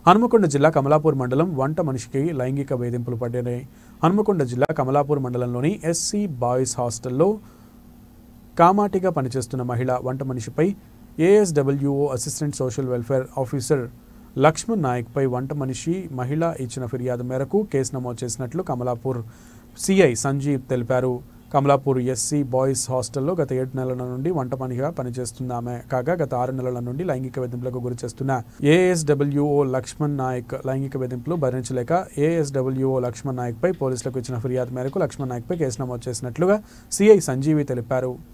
హనుమకొండ జిల్లా కమలాపూర్ మండలం వంట మనిషికి లైంగిక వేధింపులు పడ్డాయి హనుమకొండ జిల్లా కమలాపూర్ మండలంలోని ఎస్సీ బాయ్స్ హాస్టల్లో కామాటిగా పనిచేస్తున్న మహిళ వంట మనిషిపై ASWO assistant social welfare officer Lakshman నాయక్పై వంట మనిషి మహిళ ఇచ్చిన ఫిర్యాదు మేరకు కేసు నమోదు చేసినట్లు కమలాపూర్ సిఐ సంజీవ్ తెలిపారు కమలాపూర్ ఎస్సీ బాయ్స్ హాస్టల్లో గత ఏడు నెలల నుండి వంట పనిగా పనిచేస్తున్న ఆమె కాగా గత ఆరు నెలల నుండి లైంగిక వేధింపులకు గురి చేస్తున్న ఏఎస్డబ్ల్యూఓ లక్ష్మణ్ నాయక్ లైంగిక వేధింపులు భరించలేక ఏఎస్డబ్ల్యూఓ లక్ష్మణ్ నాయక్పై పోలీసులకు ఇచ్చిన ఫిర్యాదు మేరకు లక్ష్మణ్ నాయక్పై కేసు నమోదు చేసినట్లుగా సిఐ సంజీవి తెలిపారు